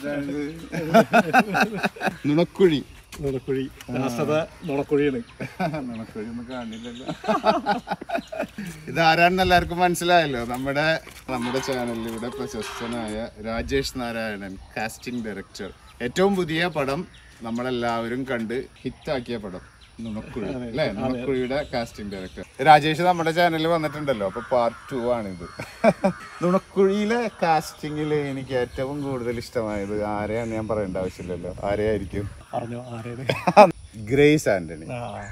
നുണക്കുഴി നുണക്കുഴി രാഷ്ട്രത നുണക്കുഴിയാണ് നുണക്കുഴി ഒന്നും കാണില്ലല്ലോ ഇതാരാണെന്ന് എല്ലാവർക്കും മനസ്സിലായല്ലോ നമ്മുടെ നമ്മുടെ ചാനലിൽ ഇവിടെ പ്രശസ്തനായ രാജേഷ് നാരായണൻ കാസ്റ്റിംഗ് ഡയറക്ടർ ഏറ്റവും പുതിയ പടം നമ്മളെല്ലാവരും കണ്ട് ഹിറ്റാക്കിയ പടം നുണക്കുഴി അല്ലേ നുണക്കുഴിയുടെ കാസ്റ്റിംഗ് ഡയറക്ടർ രാജേഷ് നമ്മുടെ ചാനലിൽ വന്നിട്ടുണ്ടല്ലോ അപ്പൊ പാർട്ട് ടു ആണിത് നുണക്കുഴിയിലെ കാസ്റ്റിംഗിൽ എനിക്ക് ഏറ്റവും കൂടുതൽ ഇഷ്ടമായത് ആരെയാണ് ഞാൻ പറയേണ്ട ആവശ്യമില്ലല്ലോ ആരെയായിരിക്കും പറഞ്ഞു ആരേത് ഗ്രേസ് ആന്റണി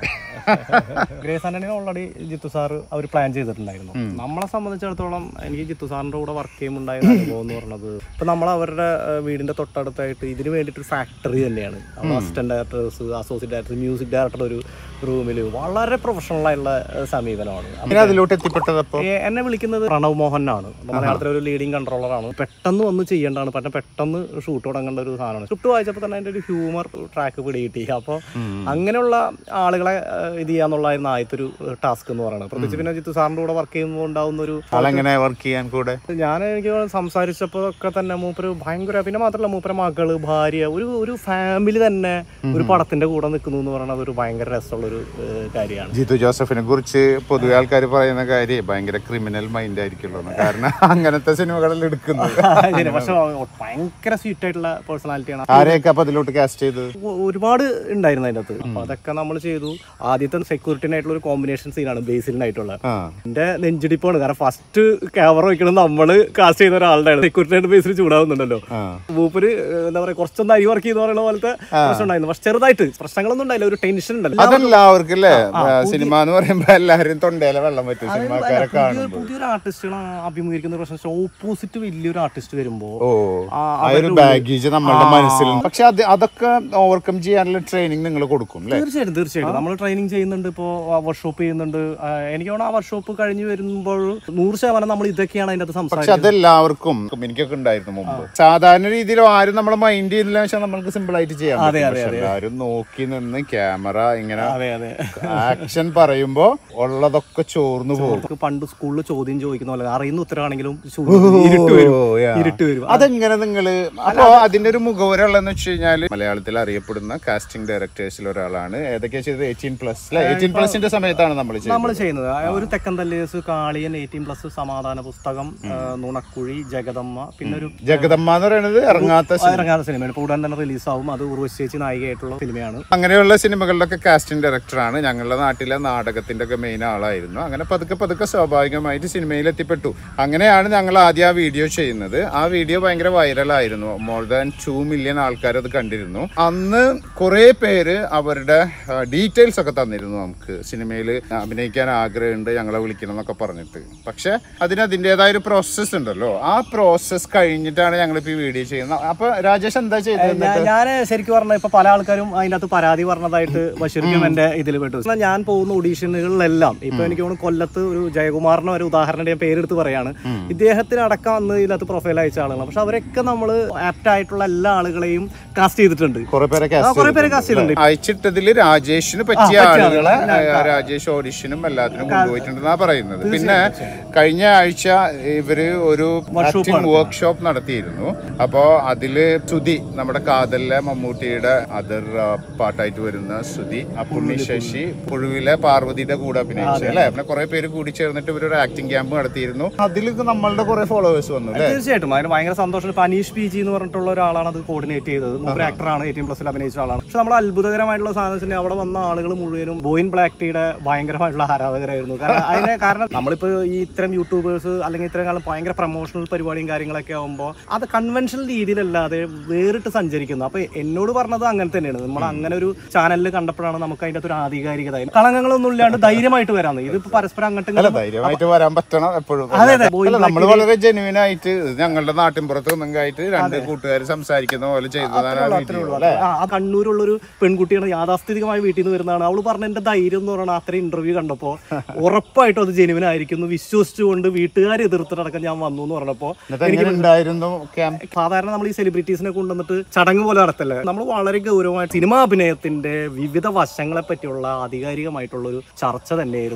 ഗ്രേസ് ആന്റണി ഓൾറെഡി ജിത്തു സാറ് അവർ പ്ലാൻ ചെയ്തിട്ടുണ്ടായിരുന്നു നമ്മളെ സംബന്ധിച്ചിടത്തോളം എനിക്ക് ജിത്തു സാറിന്റെ കൂടെ വർക്ക് ചെയ്യുമ്പോണ്ടായ അനുഭവം എന്ന് പറഞ്ഞത് ഇപ്പൊ നമ്മൾ അവരുടെ ഏഹ്, വീടിന്റെ തൊട്ടടുത്തായിട്ട് ഇതിന് വേണ്ടിയിട്ട് ഒരു ഫാക്ടറി തന്നെയാണ് assistant directors associate director music director ഒരു റൂമിൽ വളരെ പ്രൊഫഷണൽ ആയിട്ടുള്ള ഏഹ്, സമീപനമാണ് അങ്ങനെ അതിലോട്ട് എത്തിപ്പെട്ടതപ്പോ ഏ, എന്നെ വിളിക്കുന്നത് പ്രണവ് മോഹനാണ് മലയാളത്തിലെ ഒരു ലീഡിങ് കൺട്രോളറാണ് പെട്ടെന്ന് വന്ന് ചെയ്യേണ്ടതാണ് പക്ഷെ പെട്ടെന്ന് ഷൂട്ട് തുടങ്ങേണ്ട ഒരു സാധനമാണ് ഷൂട്ട് വായിച്ചപ്പോൾ തന്നെ അതിന്റെ ഒരു ഹ്യൂമർ ട്രാക്ക് പിടികിട്ടി അപ്പോൾ അങ്ങനെയുള്ള ആളുകളെ ഏ, ഇത് ചെയ്യാന്നുള്ളതായിരുന്നു ആദ്യത്തെ ഒരു ടാസ്ക് എന്ന് പറയുന്നത് പ്രത്യേകിച്ച് പിന്നെ ജിത്തു സാറിന്റെ കൂടെ വർക്ക് ചെയ്യുമ്പോൾ ഉണ്ടാവുന്ന ഒരു ആളെങ്ങനെ വർക്ക് ചെയ്യാൻ കൂടെ ഞാൻ എനിക്ക് സംസാരിച്ചപ്പോഴൊക്കെ തന്നെ മൂപ്പര് ഭയങ്കര പിന്നെ മാത്രമല്ല മൂപ്പര മകള് ഭാര്യ ഒരു ഒരു ഫാമിലി തന്നെ ഒരു പടത്തിന്റെ കൂടെ നിൽക്കുന്നു എന്ന് പറയുന്നത് ഒരു ഭയങ്കര രസമുള്ള ഒരു കാര്യമാണ് ജിത്തു ജോസഫിനെ കുറിച്ച് പൊതുവെ ആൾക്കാർ പറയുന്ന കാര്യം ഭയങ്കര ക്രിമിനൽ മൈൻഡ് ആയിരിക്കുമല്ലോ എന്ന്. കാരണം അങ്ങനത്തെ സിനിമകളിൽ എടുക്കുന്നത് ശരി പക്ഷെ ഭയങ്കര സ്വീറ്റ് ആയിട്ടുള്ള പേഴ്സണാലിറ്റിയാണ് ആരെയൊക്കെ അപ്പൊ അതിലോട്ട് കാസ്റ്റ് ചെയ്തത് ഒ- ഒരുപാട് ഉണ്ടായിരുന്നു അതിൻ്റെ അകത്ത് അപ്പൊ അതൊക്കെ നമ്മൾ ചെയ്തു ആദ്യത്തെ സെക്യൂരിറ്റിനായിട്ടുള്ള ഒരു കോമ്പിനേഷൻ സീനാണ് ബേസിലിനായിട്ടുള്ള ആ എന്റെ നെഞ്ചിടിപ്പാണ് കാരണം ഫസ്റ്റ് ക്യാമറ വെക്കണം നമ്മള് കാസ്റ്റ് ചെയ്ത ഒരാളുടെ സെക്യൂരിറ്റി ആയിട്ട് ബേസിൽ ചൂടാവുന്നുണ്ടല്ലോ ആ മൂപ്പര് ഏഹ്, എന്താ പറയാ കുറച്ചൊന്ന് അരി വർക്ക് ചെയ്യുന്ന പറയുന്ന പോലത്തെ പ്രശ്നം ഉണ്ടായിരുന്നു പക്ഷെ ചെറുതായിട്ട് പ്രശ്നങ്ങളൊന്നും ഉണ്ടായില്ല ഒരു ടെൻഷൻ ഉണ്ടല്ലോ അതെല്ലാവർക്കും അല്ലേ സിനിമ എന്ന് പറയുമ്പോ എല്ലാരും തൊണ്ടയിലെ വെള്ളം പറ്റും സിനിമാക്കാരെ പുതിയ കാണുമ്പോൾ പുതിയൊരു ആർട്ടിസ്റ്റുകൾ അഭിമുഖീകരിക്കുന്ന പ്രശ്നം ഓപ്പോസിറ്റ് വലിയൊരു ആർട്ടിസ്റ്റ് വരുമ്പോ ഓ ആ, ആ ഒരു ബാഗേജ് നമ്മളുടെ മനസ്സിൽ പക്ഷെ അത് അതൊക്കെ ഓവർകം ചെയ്യാനുള്ള ട്രെയിനിങ് നിങ്ങൾ കൊടുക്കും അല്ലേ തീർച്ചയായിട്ടും തീർച്ചയായിട്ടും നമ്മൾ ട്രെയിനിങ് ചെയ്യുന്നുണ്ട് ഇപ്പോൾ വർക്ക്ഷോപ്പ് ചെയ്യുന്നുണ്ട് ആ, എനിക്ക് തോന്നുന്നു ആ വർക്ക്ഷോപ്പ് കഴിഞ്ഞ് വരുമ്പോൾ നൂറ് ശതമാനം നമ്മൾ ഇതൊക്കെയാണ് അതിൻ്റെ അകത്ത് പക്ഷെ സംസാരിക്കുന്നത് അതെല്ലാവർക്കും എനിക്കൊക്കെ ഉണ്ടായിരുന്നു മുമ്പ് സാധാരണ രീതിയിൽ ആരും നമ്മളെ മൈൻഡ് ചെയ്തില്ല പക്ഷെ നമുക്ക് സിമ്പിൾ ആയിട്ട് ചെയ്യാൻ പറ്റും. പക്ഷെ എല്ലാവരും നോക്കി നിന്ന് ക്യാമറ ഇങ്ങനെ അതെ അതെ ആക്ഷൻ പറയുമ്പോ ഉള്ളതൊക്കെ ചോർന്നു പോകും നമുക്ക് പണ്ട് സ്കൂളിൽ ചോദ്യം ചോദിക്കുന്ന പോലെ അറിയുന്ന ഉത്തരവാണെങ്കിലും ചൂ- ഇരുട്ട് വരും ഓ, yeah. ഇരുട്ട് വരും അതെങ്ങനെ നിങ്ങള് അപ്പോ അതിന്റെ ഒരു മുഖവരുള്ളതെന്ന് വെച്ച് കഴിഞ്ഞാല് മലയാളത്തിൽ അറിയപ്പെടുന്ന കാസ്റ്റിംഗ് ഡയറക്ടേഴ്സിൽ ഒരാളാണ് ഏതൊക്കെയാ ചെയ്തത് എയ്റ്റീൻ പ്ലസ് അല്ലെ എയ്റ്റീൻ പ്ലസിന്റെ സമയത്താണ് നമ്മൾ ചെയ്തത് നമ്മൾ ചെയ്യുന്നത് ആ, ഒരു തെക്കൻ തല്ലേസ് കാളിയൻ എയ്റ്റീൻ പ്ലസ് സമാധാന പുസ്തകം ആ, നുണക്കുഴി ജഗദമ്മ പിന്നെ ഒരു ജഗദമ്മ എന്ന് പറയുന്നത് ഇറങ്ങാത്ത ആ, ഇറങ്ങാത്ത സിനിമ ഇപ്പോൾ ഉടൻ തന്നെ റിലീസാവും അത് ഉർവശി ചേച്ചി നായികയായിട്ടുള്ള സിനിമയാണ് അങ്ങനെയുള്ള സിനിമകളിലൊക്കെ കാസ്റ്റിംഗ് ഡയറക്ടറാണ് ഞങ്ങളുടെ നാട്ടിലെ നാടകത്തിന്റെ ഒക്കെ മെയിൻ ആളായിരുന്നു അങ്ങനെ പതുക്കെ പതുക്കെ സ്വാഭാവികമായിട്ട് സിനിമയിൽ എത്തിപ്പെട്ടു അങ്ങനെയാണ് ഞങ്ങൾ ആദ്യം ആ വീഡിയോ ചെയ്യുന്നത് ആ വീഡിയോ ഭയങ്കര വൈറലായിരുന്നു മോർ ദാൻ ടു മില്യൺ ആൾക്കാർ അത് കണ്ടിരുന്നു അന്ന് കുറേ പേര് അവരുടെ ഡീറ്റെയിൽസ് ഒക്കെ തന്നിരുന്നു നമുക്ക് സിനിമയിൽ അഭിനയിക്കാൻ ആഗ്രഹമുണ്ട് ഞങ്ങളെ വിളിക്കണം എന്നൊക്കെ പറഞ്ഞിട്ട് പക്ഷെ അതിന് അതിൻ്റെതായ ഒരു പ്രോസസ്സ് ഉണ്ടല്ലോ ആ പ്രോസസ്സ് കഴിഞ്ഞിട്ടാണ് ഞങ്ങളിപ്പോൾ ഈ വീഡിയോ ചെയ്യുന്നത് അപ്പൊ രാജേഷ് എന്താ ചെയ്തത് ഞാൻ ശരിക്കും പറഞ്ഞ ഇപ്പൊ പല ആൾക്കാരും അതിൻ്റെ അകത്ത് പരാതി പറഞ്ഞതായിട്ട് ബഷീർക്കും എന്റെ ഇതിൽ പെട്ടു എന്നാൽ ഞാൻ പോകുന്ന ഓഡീഷനുകളിലെല്ലാം ഇപ്പൊ എനിക്ക് തോന്നുന്നു കൊല്ലത്ത് ഒരു ജയകുമാറിന് ഒരു ഉദാഹരണം ഞാൻ പേരെടുത്ത് പറയാണ് ഇദ്ദേഹത്തിന് അടക്കം അന്ന് ഇതിനകത്ത് പ്രൊഫൈൽ അയച്ച ആളുകളാണ് പക്ഷെ അവരൊക്കെ നമ്മൾ ആപ്റ്റ് ആയിട്ടുള്ള എല്ലാ ആളുകളെയും കാസ്റ്റ് ചെയ്തിട്ടുണ്ട് കുറെ പേരെ ആ, കുറെ പേര് കാസ്റ്റ് ചെയ്തിട്ടുണ്ട് അയച്ചിട്ടതിൽ രാജേഷിന് പറ്റിയ ആളുകളെ ആ, രാജേഷ് ഓഡിഷനും എല്ലാത്തിനും കൊണ്ടുപോയിട്ടുണ്ടെന്നാ പറയുന്നത് പിന്നെ കഴിഞ്ഞ ആഴ്ച ഇവര് ഒരു ആക്ടിംഗ് വർക്ക്ഷോപ്പ് നടത്തിയിരുന്നു അപ്പോ അതില് സുധി നമ്മുടെ കാതലിലെ മമ്മൂട്ടിയുടെ അതർ പാട്ടായിട്ട് വരുന്ന സുധി പുണ്ണി ശശി പുഴുവിലെ പാർവതിയുടെ കൂടെ അഭിനയിച്ചു അല്ലെ പിന്നെ കുറെ പേര് കൂടി ചേർന്നിട്ട് ഇവരൊരു ആക്ടിംഗ് ക്യാമ്പ് നടത്തിയിരുന്നു അതിൽ നമ്മളുടെ കുറെ ഫോളോവേഴ്സ് വന്നു അല്ലെ തീർച്ചയായിട്ടും അതിന് ഭയങ്കര സന്തോഷം ഇപ്പൊ അനീഷ് പി ജി എന്ന് പറഞ്ഞിട്ടുള്ള ഒരാളാണ് അത് കോർഡിനേറ്റ് ചെയ്തത് ഒരു ആക്ടറാണ് എയ്റ്റീൻ പ്ലസിൽ അഭിനയിച്ച ആളാണ് പക്ഷെ നമ്മൾ അത്ഭുതകരമായിട്ടുള്ള സാധനം വെച്ചാൽ അവിടെ വന്ന ആളുകൾ മുഴുവനും ബോയിൻ ബ്ലാക്ക് ടീയുടെ ഭയങ്കരമായിട്ടുള്ള ആരാധകരായിരുന്നു കാരണം അതിന് കാരണം നമ്മളിപ്പോ ഈ ഇത്തരം യൂട്യൂബേഴ്സ് അല്ലെങ്കിൽ ഇത്തരം കാലം ഭയങ്കര പ്രൊമോഷണൽ പരിപാടിയും കാര്യങ്ങളൊക്കെ ആകുമ്പോൾ അത് കൺവെൻഷണൽ രീതിയിലല്ലാതെ വേറിട്ട് സഞ്ചരിക്കുന്നു അപ്പൊ എന്നോട് പറഞ്ഞത് അങ്ങനെ തന്നെയാണ് നമ്മൾ അങ്ങനെ ഒരു ചാനലിൽ കണ്ടപ്പോഴാണ് നമുക്ക് അതിന്റെ അകത്ത് ഒരു ആധികാരികത കളങ്കങ്ങളൊന്നും ഇല്ലാണ്ട് ധൈര്യമായിട്ട് വരാം ഇതിപ്പോ പരസ്പരം അങ്ങോട്ടും അല്ല ഇങ്ങോട്ടും ധൈര്യമായിട്ട് വരാൻ പറ്റണം എപ്പോഴും അതെ, അതെ. അല്ല നമ്മൾ വളരെ ജെനുവിൻ ആയിട്ട് ഇത് ഞങ്ങളുടെ നാട്ടിൻപുറത്ത് നിന്നൊക്കെ രണ്ട് കൂട്ടുകാർ സംസാരിക്കുന്ന പോലെ ചെയ്തതാണ് ആ വീഡിയോ അല്ലെ ആ ആ കണ്ണൂരുള്ള ഒരു പെൺകുട്ടിയാണ് യാഥാസ്ഥിതികമായി വീട്ടിൽ നിന്ന് വരുന്നതാണ് അവള് പറഞ്ഞ എന്റെ ധൈര്യം എന്ന് പറയുന്നത് അത്ര ഇന്റർവ്യൂ കണ്ടപ്പോ ഉറപ്പായിട്ടും അത് ജെനുവിൻ ആയിരിക്കുന്നു വിശ്വസിച്ചുകൊണ്ട് വീട്ടുകാർ എതിർത്തിട്ടടക്കം ഞാൻ വന്നു എന്ന് പറഞ്ഞപ്പോ എന്നിട്ട് എങ്ങനെ ഉണ്ടായിരുന്നു ക്യാമ്പ് സാധാരണ നമ്മൾ ഈ സെലിബ്രിറ്റീസിനെ കൊണ്ടുവന്നിട്ട് ചടങ്ങ് പോലെ നടത്തല്ലേ നമ്മൾ വളരെ ഗൗരവമായിട്ട് സിനിമാ അഭിനയത്തിന്റെ വിവിധ വശങ്ങളെ പറ്റിയുള്ള ആധികാരികമായിട്ടുള്ള ഒരു ചർച്ച തന്നെയായിരുന്നു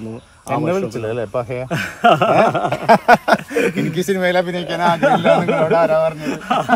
എന്നെ വിളിച്ചില്ല അല്ലേ പഹയ എനിക്ക് സിനിമയിൽ അഭിനയിക്കാൻ ആഗ്രഹമില്ല നിങ്ങളോട് ആരാ പറഞ്ഞത്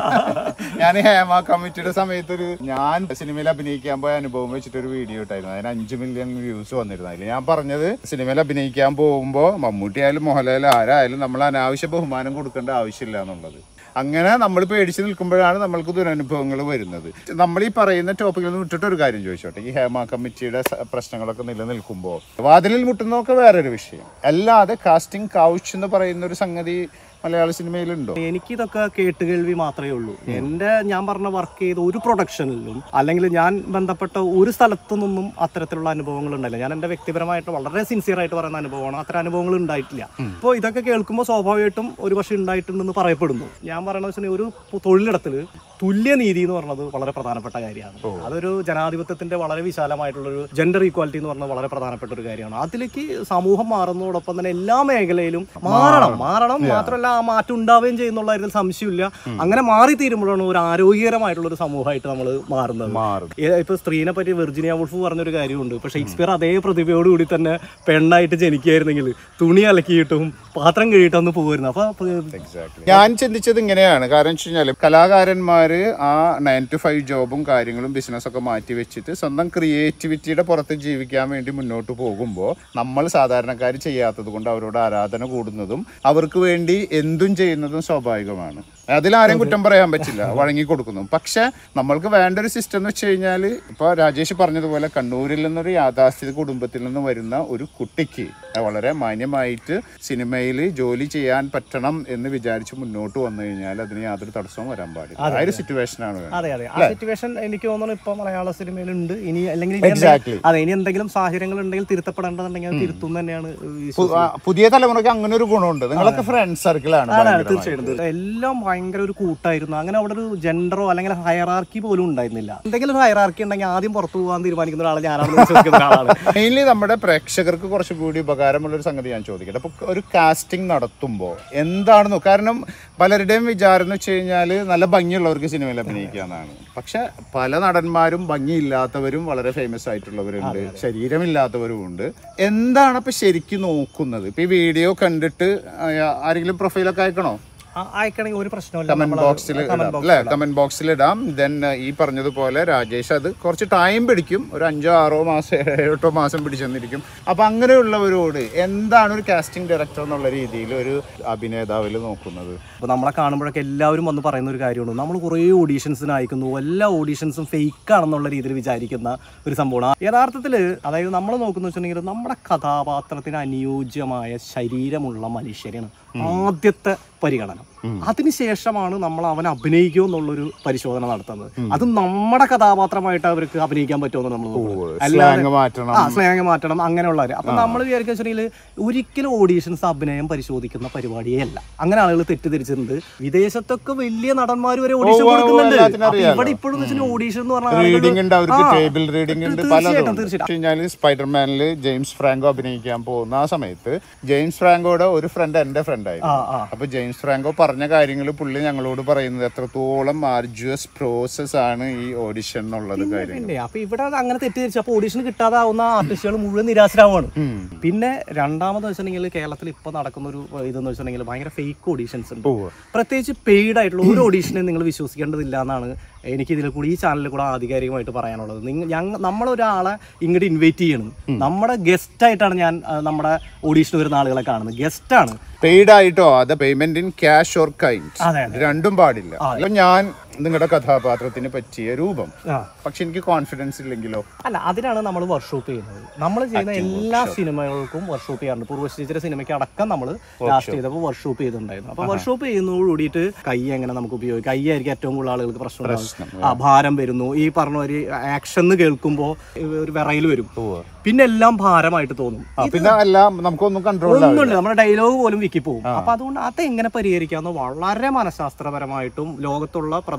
ഞാൻ ഹേമ കമ്മിറ്റിയുടെ സമയത്ത് ഒരു ഞാൻ സിനിമയിൽ അഭിനയിക്കാൻ പോയ അനുഭവം വെച്ചിട്ട് ഒരു വീഡിയോ ഇട്ടായിരുന്നു അതിന് അഞ്ച് മില്യൺ വ്യൂസ് വന്നിരുന്നു അതിൽ ഞാൻ പറഞ്ഞത് സിനിമയിൽ അഭിനയിക്കാൻ പോകുമ്പോൾ മമ്മൂട്ടി ആയാലും മോഹൻലാൽ ആരായാലും നമ്മൾ അനാവശ്യ ബഹുമാനം കൊടുക്കേണ്ട ആവശ്യമില്ല എന്നുള്ളത് അങ്ങനെ നമ്മൾ പേടിച്ച് നിൽക്കുമ്പോഴാണ് നമ്മൾക്ക് ദുരനുഭവങ്ങൾ വരുന്നത് നമ്മൾ ഈ പറയുന്ന ടോപ്പിക്കിൽ നിന്ന് വിട്ടിട്ട് ഒരു കാര്യം ചോദിച്ചോട്ടെ ഈ ഹേമ കമ്മിറ്റിയുടെ സ- പ്രശ്നങ്ങളൊക്കെ നിലനിൽക്കുമ്പോൾ വാതിലിൽ മുട്ടുന്നതൊക്കെ വേറൊരു വിഷയം അല്ലാതെ കാസ്റ്റിംഗ് കൗച്ച് എന്ന് പറയുന്ന ഒരു സംഗതി മലയാള സിനിമയിലുണ്ടോ എനിക്കിതൊക്കെ കേട്ടുകേൾവി മാത്രമേ ഉള്ളൂ എൻ്റെ ഞാൻ പറഞ്ഞ വർക്ക് ചെയ്ത ഒരു പ്രൊഡക്ഷനിലും അല്ലെങ്കിൽ ഞാൻ ബന്ധപ്പെട്ട ഒരു സ്ഥലത്തു നിന്നും അത്തരത്തിലുള്ള അനുഭവങ്ങൾ ഉണ്ടായില്ല ഞാൻ എൻ്റെ വ്യക്തിപരമായിട്ട് വളരെ സിൻസിയർ ആയിട്ട് പറയുന്ന അനുഭവമാണ് അത്തരം അനുഭവങ്ങൾ ഉണ്ടായിട്ടില്ല അപ്പോൾ ഇതൊക്കെ കേൾക്കുമ്പോൾ സ്വാഭാവികമായിട്ടും ഒരു പക്ഷേ ഉണ്ടായിട്ടുണ്ടെന്ന് പറയപ്പെടുന്നു ഞാൻ പറയുന്നത് വെച്ചാൽ ഒരു തൊഴിലിടത്തിൽ തുല്യനീതി എന്ന് പറയുന്നത് വളരെ പ്രധാനപ്പെട്ട കാര്യമാണ് അതൊരു ജനാധിപത്യത്തിന്റെ വളരെ വിശാലമായിട്ടുള്ളൊരു ജെൻഡർ ഈക്വാലിറ്റി എന്ന് പറയുന്നത് വളരെ പ്രധാനപ്പെട്ട ഒരു കാര്യമാണ് അതിലേക്ക് സമൂഹം മാറുന്നതോടൊപ്പം തന്നെ എല്ലാ മേഖലയിലും മാറണം മാറണം മാത്രമല്ല ആ മാറ്റം ഉണ്ടാവുകയും ചെയ്യുന്നുള്ള കാര്യത്തിൽ സംശയമില്ല അങ്ങനെ മാറി തീരുമ്പോഴാണ് ഒരു ആരോഗ്യകരമായിട്ടുള്ള ഒരു സമൂഹമായിട്ട് നമ്മൾ മാറുന്നത് മാറും ഏ- ഇപ്പൊ സ്ത്രീനെ പറ്റി വെർജിനിയ വുൾഫ് പറഞ്ഞൊരു കാര്യമുണ്ട് ഇപ്പൊ ഷേക്സ്പിയർ അതേ പ്രതിഭയോടുകൂടി തന്നെ പെണ്ണായിട്ട് ജനിക്കുകയായിരുന്നെങ്കിൽ തുണി അലക്കിയിട്ടും പാത്രം കഴുകിയിട്ടും ഒന്ന് പോകുമായിരുന്നു അപ്പൊ Exactly. ഞാൻ ചിന്തിച്ചത് ഇങ്ങനെയാണ് കാരണം വെച്ച് കഴിഞ്ഞാൽ കലാകാരന്മാര് ആ നയൻ ടു ഫൈവ് ജോബും കാര്യങ്ങളും ബിസിനസ്സൊക്കെ മാറ്റി വെച്ചിട്ട് സ്വന്തം ക്രിയേറ്റിവിറ്റിയുടെ പുറത്ത് ജീവിക്കാൻ വേണ്ടി മുന്നോട്ട് പോകുമ്പോൾ നമ്മൾ സാധാരണക്കാർ ചെയ്യാത്തത് കൊണ്ട് അവരോട് ആരാധന കൂടുന്നതും അവർക്ക് വേണ്ടി എന്തും ചെയ്യുന്നതും സ്വാഭാവികമാണ് അതിലാരെയും കുറ്റം പറയാൻ പറ്റില്ല വഴങ്ങി കൊടുക്കുന്നു പക്ഷെ നമ്മൾക്ക് വേണ്ട ഒരു സിസ്റ്റം എന്ന് വെച്ച് കഴിഞ്ഞാൽ ഇപ്പൊ രാജേഷ് പറഞ്ഞതുപോലെ കണ്ണൂരിൽ നിന്നൊരു യാഥാസ്ഥിത കുടുംബത്തിൽ നിന്ന് വരുന്ന ഒരു കുട്ടിക്ക് വളരെ മാന്യമായിട്ട് സിനിമയിൽ ജോലി ചെയ്യാൻ പറ്റണം എന്ന് വിചാരിച്ച് മുന്നോട്ട് വന്നു കഴിഞ്ഞാൽ അതിന് യാതൊരു തടസ്സവും വരാൻ പാടില്ല ആ ഒരു സിറ്റുവേഷനാണ് വേണ്ടത് അതെ അതെ ആ സിറ്റുവേഷൻ എനിക്ക് തോന്നുന്നു ഇപ്പൊ മലയാള സിനിമയിൽ ഉണ്ട് ഇനി അല്ലെങ്കിൽ ഇനി Exactly. എന്തെങ്കിലും- അതെ ഇനി എന്തെങ്കിലും സാഹചര്യങ്ങൾ ഉണ്ടെങ്കിൽ തിരുത്തപ്പെടേണ്ടതുണ്ടെങ്കിൽ അത് തിരുത്തും തന്നെയാണ് പു- ആ, പുതിയ തലമുറയ്ക്ക് അങ്ങനെ ഒരു ഗുണമുണ്ട് നിങ്ങളൊക്കെ ഫ്രണ്ട് സർക്കിളാണ് ഭയങ്കരമായി. തീർച്ചയായിട്ടും തീർച്ചയായിട്ടും. എല്ലാം ഭയങ്കര ഒരു കൂട്ടായിരുന്നു അങ്ങനെ അവിടെ ഒരു ജെൻഡറോ അല്ലെങ്കിൽ ഹയറാർക്കി പോലും ഉണ്ടായിരുന്നില്ല എന്തെങ്കിലും ഒരു ഹയറാർക്കി ഉണ്ടെങ്കിൽ ആദ്യം പുറത്തു പോകാൻ തീരുമാനിക്കുന്ന ഒരാൾ ഞാനാണെന്ന് വിശ്വസിക്കുന്ന ഒരാളാണ് മെയിൻലി നമ്മുടെ പ്രേക്ഷകർക്ക് കുറച്ചും കൂടി ഉപകാരമുള്ള ഒരു സംഗതി ഞാൻ ചോദിക്കട്ടെ അപ്പോൾ ഒരു കാസ്റ്റിംഗ് നടത്തുമ്പോൾ എന്താണെന്ന് കാരണം പലരുടെയും വിചാരം എന്ന് വെച്ച് കഴിഞ്ഞാൽ നല്ല ഭംഗിയുള്ളവർക്ക് സിനിമയിൽ അഭിനയിക്കാന്നാണ് പക്ഷെ പല നടന്മാരും ഭംഗിയില്ലാത്തവരും വളരെ ഫേമസ് ആയിട്ടുള്ളവരുണ്ട് ശരീരമില്ലാത്തവരും ഉണ്ട് എന്താണ് ഇപ്പൊ ശരിക്കും നോക്കുന്നത് ഇപ്പൊ ഈ വീഡിയോ കണ്ടിട്ട് ആ- ആരെങ്കിലും പ്രൊഫൈലൊക്കെ അയക്കണോ ആ, അയക്കണമെങ്കിൽ ഒരു പ്രശ്നമില്ല കമന്റ് ബോക്സിൽ ഇടാം അല്ലെ കമന്റ് ബോക്സിൽ ഇടാം ദെൻ ഈ പറഞ്ഞതുപോലെ രാജേഷ് അത് കുറച്ച് ടൈം പിടിക്കും ഒരു അഞ്ചോ ആറോ മാസം ഏഴോ എട്ടോ മാസം പിടിച്ചെന്നിരിക്കും അപ്പൊ അങ്ങനെയുള്ളവരോട് എന്താണ് ഒരു കാസ്റ്റിംഗ് ഡയറക്ടർ എന്നുള്ള രീതിയിൽ ഒരു അഭിനേതാവിൽ നോക്കുന്നത് അപ്പോൾ നമ്മളെ കാണുമ്പോഴൊക്കെ എല്ലാവരും വന്ന് പറയുന്ന ഒരു കാര്യമാണ് നമ്മൾ കുറേ ഓഡീഷൻസിന് അയക്കുന്നു എല്ലാ ഓഡീഷൻസും ഫേക്ക് ആണെന്നുള്ള രീതിയിൽ വിചാരിക്കുന്ന ഒരു സംഭവമാണ് യഥാർത്ഥത്തിൽ അതായത് നമ്മൾ നോക്കുന്ന വെച്ചിട്ടുണ്ടെങ്കിൽ നമ്മുടെ കഥാപാത്രത്തിന് അനുയോജ്യമായ ശരീരമുള്ള മനുഷ്യരാണ് ആദ്യത്തെ പരിഗണന അതിനുശേഷമാണ് നമ്മൾ അവൻ അഭിനയിക്കുമോ എന്നുള്ളൊരു പരിശോധന നടത്തുന്നത് അത് നമ്മുടെ കഥാപാത്രമായിട്ട് അവർക്ക് അഭിനയിക്കാൻ പറ്റുമോ എന്ന് നമ്മൾ നോക്കുന്നത്. സ്ലാങ് മാറ്റണം ആ സ്നേഹം മാറ്റണം അങ്ങനെയുള്ളവർ അപ്പൊ നമ്മൾ വിചാരിക്കുന്ന വെച്ചിട്ടുണ്ടെങ്കിൽ ഒരിക്കലും ഓഡീഷൻസ് അഭിനയം പരിശോധിക്കുന്ന പരിപാടിയേ അല്ല അങ്ങനെ ആളുകൾ തെറ്റിദ്ധരിച്ചിട്ടുണ്ട് വിദേശത്തൊക്കെ വലിയ നടന്മാർ വരെ ഓഡീഷൻ ഉവ്വ് ഉവ്വ് കൊടുക്കുന്നുണ്ട് എല്ലാത്തിനും അപ്പൊ അറിയാലോ. ഇവിടെ ഇപ്പോഴും വെച്ചിട്ടുണ്ടെങ്കിൽ ഓഡീഷൻ എന്ന് പറഞ്ഞാൽ റീഡിംഗ് ഉണ്ട് അവർക്ക് ആ, ടേബിൾ റീഡിംഗ് ഉണ്ട് തീർച്ചയായിട്ടും, പലതും തീർച്ചയായിട്ടും. കഴിഞ്ഞാൽ സ്പൈഡർമാനിൽ ജെയിംസ് ഫ്രാങ്കോ അഭിനയിക്കാൻ പോകുന്ന ആ സമയത്ത് ജെയിംസ് ഫ്രാങ്കോയുടെ ഒരു ഫ്രണ്ട് എന്റെ ഫ്രണ്ട് ആ, ആയിരുന്നു ആ. അപ്പൊ ജെയിംസ് ഫ്രാങ്കോ പറഞ്ഞ കാര്യങ്ങൾ പുള്ളി ഞങ്ങളോട് പറയുന്നത് എത്രത്തോളം ആർജുവസ് പ്രോസസ് ആണ് ഈ ഓഡിഷൻ എന്നുള്ളത് കാര്യം പിന്നെ അപ്പൊ ഇവിടെ അങ്ങനെ തെറ്റിദ്ധരിച്ചു അപ്പൊ ഓഡീഷൻ കിട്ടാതാവുന്ന ആർട്ടിസ്റ്റുകൾ മുഴുവൻ നിരാശരാവാണ് പിന്നെ രണ്ടാമത് വെച്ചിട്ടുണ്ടെങ്കിൽ കേരളത്തിൽ ഇപ്പൊ നടക്കുന്ന ഒരു ഇതെന്ന് വെച്ചിട്ടുണ്ടെങ്കിൽ ഭയങ്കര ഫേക്ക് ഓഡീഷൻസ് ഉണ്ട് ഉവ്വ്. പ്രത്യേകിച്ച് പെയ്ഡ് ആയിട്ടുള്ള ഒരു ഓഡീഷനെ നിങ്ങൾ വിശ്വസിക്കേണ്ടതില്ല എന്നാണ് എനിക്ക് ഇതിൽ കൂടി ഈ ചാനലിൽ കൂടെ ആധികാരികമായിട്ട് പറയാനുള്ളത് നിങ്ങൾ ഞങ്ങൾ നമ്മളൊരാളെ ഇങ്ങോട്ട് ഇൻവൈറ്റ് ചെയ്യണം നമ്മുടെ ഗസ്റ്റ് ആയിട്ടാണ് ഞാൻ ആ, നമ്മുടെ ഓഡീഷന് വരുന്ന ആളുകളെ കാണുന്നത് ഗസ്റ്റ് ആണ് പെയ്ഡ് ആയിട്ടോ അത് payment in cash or kind അതെ, രണ്ടും പാടില്ല അപ്പൊ ഞാൻ നിങ്ങളുടെ കഥാപാത്രത്തിന് പറ്റിയ രൂപം ആ പക്ഷെ എനിക്ക് കോൺഫിഡൻസ് ഇല്ലെങ്കിലോ അല്ല അതിനാണ് നമ്മൾ വർക്ക്ഷോപ്പ് ചെയ്യുന്നത് നമ്മൾ ചെയ്യുന്ന എല്ലാ സിനിമകൾക്കും വർക്ക്ഷോപ്പ് ചെയ്യാറുണ്ട് പൂർവ്വശിച്ചിര സിനിമയ്ക്ക് അടക്കം നമ്മൾ ലാസ്റ്റ് ചെയ്തപ്പോൾ വർക്ക്ഷോപ്പ് ചെയ്തിട്ടുണ്ടായിരുന്നു അപ്പോൾ വർക്ക്ഷോപ്പ് ചെയ്യുന്നതോട് കൂടിയിട്ട് കൈ എങ്ങനെ നമുക്ക് ഉപയോഗിക്കാം കൈ ആയിരിക്കും ഏറ്റവും കൂടുതൽ ആളുകൾക്ക് പ്രശ്നം ഉണ്ടാവുക. ആ ഭാരം വരുന്നു ഈ പറഞ്ഞ ഒരു ആക്ഷൻ എന്ന് കേൾക്കുമ്പോൾ ഒരു വിറയിൽ വരും പിന്നെ എല്ലാം ഭാരമായിട്ട് തോന്നും ആ, പിന്നെ എല്ലാം നമുക്കൊന്നും കൺട്രോൾ ഒന്നുമില്ല നമ്മുടെ ഡയലോഗ് പോലും വിക്കി പോകും അപ്പൊ അതുകൊണ്ട് അത് എങ്ങനെ പരിഹരിക്കാമെന്ന് വളരെ മനഃശാസ്ത്രപരമായിട്ടും ലോകത്തുള്ള പ്രധാന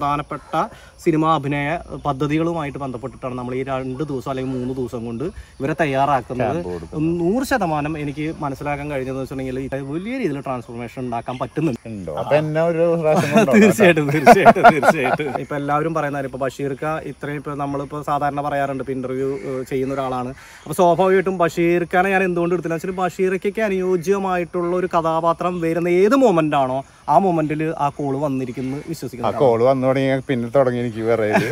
പ്രധാനപ്പെട്ട സിനിമാ അഭിനയ പദ്ധതികളുമായിട്ട് ബന്ധപ്പെട്ടിട്ടാണ് നമ്മൾ ഈ രണ്ട് ദിവസം അല്ലെങ്കിൽ മൂന്ന് ദിവസം കൊണ്ട് ഇവരെ തയ്യാറാക്കുന്നത് നൂറ് ശതമാനം എനിക്ക് മനസ്സിലാക്കാൻ കഴിഞ്ഞതെന്ന് വെച്ചിട്ടുണ്ടെങ്കിൽ ഇത് വലിയ രീതിയിൽ ട്രാൻസ്ഫോർമേഷൻ ഉണ്ടാക്കാൻ പറ്റുന്നുണ്ട് ഉണ്ടോ അപ്പൊ എന്നെ ഒരു പ്രാവശ്യം കൊണ്ടുപോകാം. തീർച്ചയായിട്ടും തീർച്ചയായിട്ടും തീർച്ചയായിട്ടും ഇപ്പൊ എല്ലാവരും പറയുന്നത് ഇപ്പൊ ബഷീർക്ക ഇത്രയും ഇപ്പൊ നമ്മളിപ്പോ സാധാരണ പറയാറുണ്ട് ഇപ്പൊ ഇന്റർവ്യൂ ചെയ്യുന്ന ഒരാളാണ് അപ്പൊ സ്വാഭാവികമായിട്ടും ബഷീർ ഖാനെ ഞാൻ എന്തുകൊണ്ട് എടുത്തില്ല വെച്ചാൽ ബഷീർക്കൊക്കെ അനുയോജ്യമായിട്ടുള്ള ഒരു കഥാപാത്രം വരുന്ന ഏത് മൊമെന്റ് ആണോ ആ മൊമെന്റിൽ ആ കോള് വന്നിരിക്കുന്നു ആ വിശ്വസിക്കുന്നു കോള് വന്നു തുടങ്ങിയ പിന്നെ തുടങ്ങി എനിക്ക് പറയല്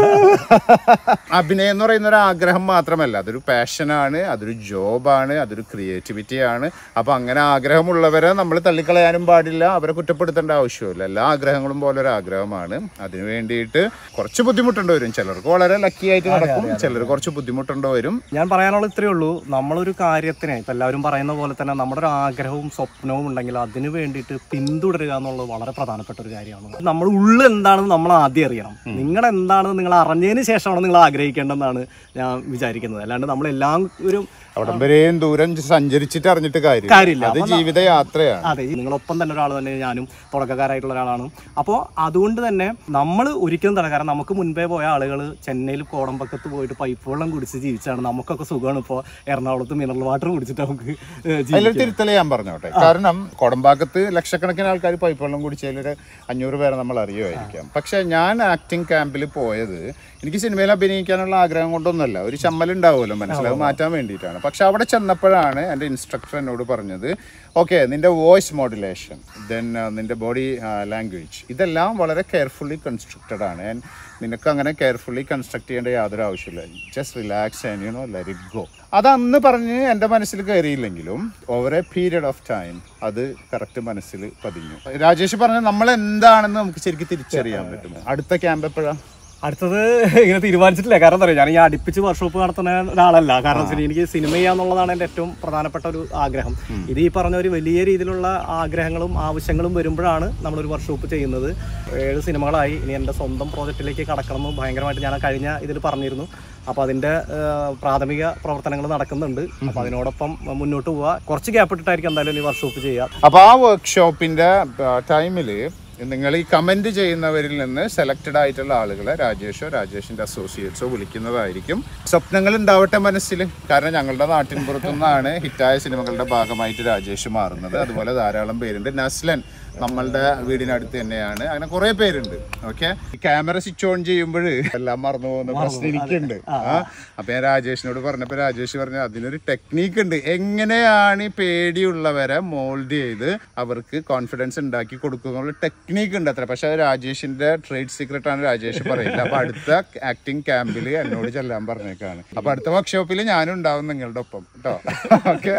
അഭിനയം എന്ന് പറയുന്ന ഒരു ആഗ്രഹം മാത്രമല്ല അതൊരു പാഷനാണ് അതൊരു ജോബാണ് അതൊരു ക്രിയേറ്റിവിറ്റി ആണ് അപ്പൊ അങ്ങനെ ആഗ്രഹമുള്ളവരെ നമ്മൾ തള്ളിക്കളയാനും പാടില്ല അവരെ കുറ്റപ്പെടുത്തേണ്ട ആവശ്യമില്ല എല്ലാ ആഗ്രഹങ്ങളും പോലെ ഒരു ആഗ്രഹമാണ് അതിനു വേണ്ടിയിട്ട് കുറച്ച് ബുദ്ധിമുട്ടുണ്ട് വരും ചിലർക്ക് വളരെ ലക്കി ആയിട്ട് നടക്കും ചിലർ കുറച്ച് ബുദ്ധിമുട്ടുണ്ട് വരും ഞാൻ പറയാനുള്ളത് ഇത്രയേ ഉള്ളൂ നമ്മളൊരു കാര്യത്തിനെ ഇപ്പം എല്ലാവരും പറയുന്ന പോലെ തന്നെ നമ്മുടെ ഒരു ആഗ്രഹവും സ്വപ്നവും ഉണ്ടെങ്കിൽ അതിന് വേണ്ടിയിട്ട് പിന്തുടരുക എന്നുള്ളത് വളരെ പ്രധാനപ്പെട്ട ഒരു കാര്യമാണ് നമ്മുടെ ഉള്ളിൽ എന്താണെന്ന് നമ്മൾ ആദ്യം അറിയണം നിങ്ങൾ എന്താണെന്ന് നിങ്ങൾ അറിഞ്ഞതിന് ശേഷമാണ് നിങ്ങൾ ആഗ്രഹിക്കേണ്ടതെന്നാണ് ഞാൻ വിചാരിക്കുന്നത് അല്ലാണ്ട് നമ്മളെല്ലാം ഒരു അവിടം വരെയും ദൂരം സഞ്ചരിച്ചിട്ട് അറിഞ്ഞിട്ട് കാര്യമില്ല കാര്യമില്ല. അത് ജീവിതയാത്രയാണ് അതെ നിങ്ങളൊപ്പം തന്നെ ഒരാൾ തന്നെ ഞാനും തുടക്കക്കാരായിട്ടുള്ള ഒരാളാണ് അപ്പോൾ അതുകൊണ്ട് തന്നെ നമ്മൾ ഒരിക്കലും തന്നെ കാരണം നമുക്ക് മുൻപേ പോയ ആളുകൾ ചെന്നൈയിൽ കോടമ്പക്കത്ത് പോയിട്ട് പൈപ്പ് വെള്ളം കുടിച്ച് ജീവിച്ചാണ് നമുക്കൊക്കെ സുഖമാണ് ഇപ്പോൾ എറണാകുളത്ത് മിനറൽ വാട്ടർ കുടിച്ചിട്ട് നമുക്ക് ഏഹ്, ജീവിക്കാം. അതിലൊരു തിരുത്തൽ ഞാൻ പറഞ്ഞോട്ടെ കാരണം കൊടമ്പാക്കത്ത് ലക്ഷക്കണക്കിന് ആൾക്കാർ പൈപ്പ് വെള്ളം കുടിച്ചതിലൊരു അഞ്ഞൂറ് പേരെ നമ്മൾ അറിയുമായിരിക്കാം പക്ഷെ ഞാൻ ആക്ടിങ് ക്യാമ്പിൽ പോയത് എനിക്ക് സിനിമയിൽ അഭിനയിക്കാനുള്ള ആഗ്രഹം കൊണ്ടൊന്നുമല്ല ഒരു ചമ്മൽ ഉണ്ടാവുമല്ലോ മനസ്സിലത് മാറ്റാൻ വേണ്ടിയിട്ടാണ് പക്ഷെ അവിടെ ചെന്നപ്പോഴാണ് എൻ്റെ ഇൻസ്ട്രക്ടർ എന്നോട് പറഞ്ഞത് ഓക്കെ നിന്റെ വോയിസ് മോഡുലേഷൻ ദെൻ നിന്റെ ബോഡി ലാംഗ്വേജ് ഇതെല്ലാം വളരെ കെയർഫുള്ളി കൺസ്ട്രക്റ്റഡ് ആണ് And നിനക്ക് അങ്ങനെ കെയർഫുള്ളി കൺസ്ട്രക്ട് ചെയ്യേണ്ട യാതൊരു ആവശ്യമില്ല just relax and you know let it go അത് അന്ന് പറഞ്ഞ് എൻ്റെ മനസ്സിൽ കയറിയില്ലെങ്കിലും over a period of time അത് കറക്റ്റ് മനസ്സിൽ പതിഞ്ഞു രാജേഷ് പറഞ്ഞ നമ്മൾ എന്താണെന്ന് നമുക്ക് ശരിക്കും തിരിച്ചറിയാൻ പറ്റും അടുത്ത ക്യാമ്പ് എപ്പോഴാണ് അടുത്തത് ഇങ്ങനെ തീരുമാനിച്ചിട്ടില്ല കാരണം എന്താ പറയുക ഞാൻ ഈ അടുപ്പിച്ച് വർക്ക്ഷോപ്പ് നടത്തുന്ന ഒരാളല്ല കാരണം വെച്ചാൽ എനിക്ക് സിനിമ ചെയ്യാന്നുള്ളതാണ് എൻ്റെ ഏറ്റവും പ്രധാനപ്പെട്ട ഒരു ആഗ്രഹം ഇത് ഈ പറഞ്ഞ ഒരു വലിയ രീതിയിലുള്ള ആഗ്രഹങ്ങളും ആവശ്യങ്ങളും വരുമ്പോഴാണ് നമ്മളൊരു വർക്ക്ഷോപ്പ് ചെയ്യുന്നത് ഏഴ് സിനിമകളായി ഇനി എൻ്റെ സ്വന്തം പ്രോജക്റ്റിലേക്ക് കടക്കണമെന്ന് ഭയങ്കരമായിട്ട് ഞാൻ ആ കഴിഞ്ഞ ഇതിൽ പറഞ്ഞിരുന്നു അപ്പോൾ അതിൻ്റെ ഏഹ്, പ്രാഥമിക പ്രവർത്തനങ്ങൾ നടക്കുന്നുണ്ട് അപ്പോൾ അതിനോടൊപ്പം മുന്നോട്ട് പോവുക കുറച്ച് ഗ്യാപ്പ് ഇട്ടിട്ടായിരിക്കും എന്തായാലും ഈ വർക്ക്ഷോപ്പ് ചെയ്യുക അപ്പോൾ ആ വർക്ക്ഷോപ്പിൻ്റെ ടൈമിൽ നിങ്ങൾ ഈ കമൻറ്റ് ചെയ്യുന്നവരിൽ നിന്ന് സെലക്റ്റഡ് ആയിട്ടുള്ള ആളുകളെ രാജേഷോ രാജേഷിൻ്റെ അസോസിയേറ്റ്സോ വിളിക്കുന്നതായിരിക്കും സ്വപ്നങ്ങൾ ഉണ്ടാവട്ടെ മനസ്സിൽ കാരണം ഞങ്ങളുടെ നാട്ടിൻ പുറത്തുനിന്നാണ് ഹിറ്റായ സിനിമകളുടെ ഭാഗമായിട്ട് രാജേഷ് മാറുന്നത് അതുപോലെ ധാരാളം പേരുണ്ട് നസ്ലൻ നമ്മളുടെ വീടിനടുത്ത് തന്നെയാണ് അങ്ങനെ കുറേ പേരുണ്ട് ഓക്കെ ക്യാമറ സ്വിച്ച് ഓൺ ചെയ്യുമ്പോൾ എല്ലാം മറന്നു പോകുന്ന പ്രശ്നം എനിക്കുണ്ട് ആ അപ്പൊ ഞാൻ രാജേഷിനോട് പറഞ്ഞപ്പോ രാജേഷ് പറഞ്ഞു അതിനൊരു ടെക്നീക്ക് ഉണ്ട് എങ്ങനെയാണ് ഈ പേടിയുള്ളവരെ മോൾഡ് ചെയ്ത് അവർക്ക് കോൺഫിഡൻസ് ഉണ്ടാക്കി കൊടുക്കുന്ന ടെക്നീക്ക് ഉണ്ട് അത്ര പക്ഷെ അത് രാജേഷിന്റെ ട്രേഡ് സീക്രട്ട് ആണ് രാജേഷ് പറയുന്നത് അപ്പൊ അടുത്ത ആക്ടിങ് ക്യാമ്പിൽ എന്നോട് ചെല്ലാൻ പറഞ്ഞേക്കാണ് അപ്പൊ അടുത്ത വർക്ക്ഷോപ്പിൽ ഞാനും ഉണ്ടാവും നിങ്ങളുടെ ഒപ്പം കേട്ടോ ഓക്കെ